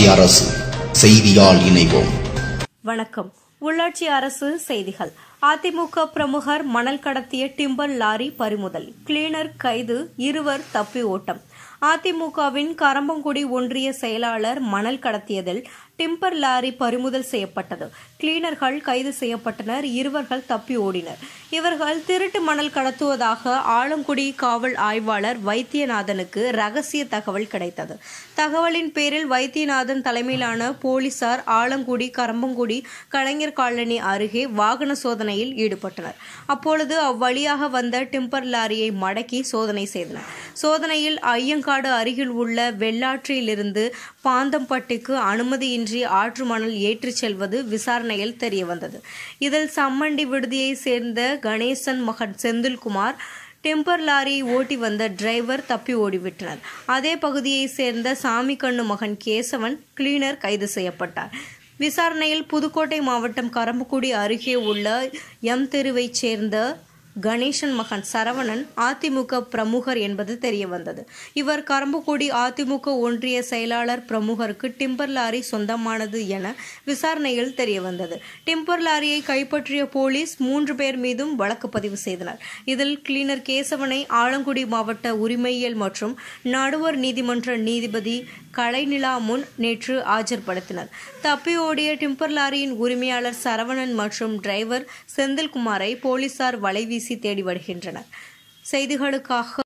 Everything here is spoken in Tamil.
அரசு செய்தியால் இணைவோம் வணக்கம் உள்ளாட்சி அரசு செய்திகள் அதிமுக பிரமுகர் மணல் கடத்திய டிம்பர் லாரி பறிமுதல் கிளீனர் கைது இருவர் தப்பி ஓட்டம் அதிமுகவின் கரம்பங்குடி ஒன்றிய செயலாளர் மணல் கடத்தியதில் டிம்பர் லாரி பறிமுதல் செய்யப்பட்டது கிளீனர்கள் கைது செய்யப்பட்டனர் இருவர்கள் தப்பி ஓடினர் இவர்கள் திருட்டு மணல் கடத்துவதாக ஆலங்குடி காவல் ஆய்வாளர் வைத்தியநாதனுக்கு ரகசிய தகவல் கிடைத்தது தகவலின் பேரில் வைத்தியநாதன் தலைமையிலான போலீசார் ஆலங்குடி கரம்பங்குடி கலைஞர் காலனி அருகே வாகன சோதனையில் ஈடுபட்டனர் அப்பொழுது அவ்வழியாக வந்த டிம்பர் லாரியை மடக்கி சோதனை செய்தனர் சோதனையில் ஐயங்காடு அருகில் உள்ள வெள்ளாற்றிலிருந்து பாந்தம்பட்டிக்கு அனுமதியின்றி ஆற்று மணல் ஏற்றிச் செல்வது விசாரணையில் தெரியவந்தது இதில் சம்மண்டி விடுதியை சேர்ந்த கணேசன் மகன் செந்தில்குமார் டெம்பர் லாரியை ஓட்டி வந்த டிரைவர் தப்பி ஓடிவிட்டனர் அதே பகுதியைச் சேர்ந்த சாமிக்கண்ணு மகன் கேசவன் கிளீனர் கைது செய்யப்பட்டார் விசாரணையில் புதுக்கோட்டை மாவட்டம் கரம்பக்குடி அருகே உள்ள எம் தெருவைச் சேர்ந்த கணேசன் மகன் சரவணன் அதிமுக பிரமுகர் என்பது தெரியவந்தது இவர் கரம்பக்குடி அதிமுக ஒன்றிய செயலாளர் பிரமுகருக்கு டிம்பர் லாரி சொந்தமானது என விசாரணையில் தெரியவந்தது டிம்பர் லாரியை கைப்பற்றிய போலீஸ் மூன்று பேர் மீதும் வழக்கு பதிவு செய்தனர் இதில் கிளீனர் கேசவனை ஆலங்குடி மாவட்ட உரிமையியல் மற்றும் நடுவர் நீதிமன்ற நீதிபதி கலைநிலா முன் நேற்று ஆஜர்படுத்தினர் தப்பி ஓடிய டிம்பர் லாரியின் உரிமையாளர் சரவணன் மற்றும் டிரைவர் செந்தில்குமாரை போலீசார் வலைவீசி தேடி வருகின்றனர் செய்திகளுக்காக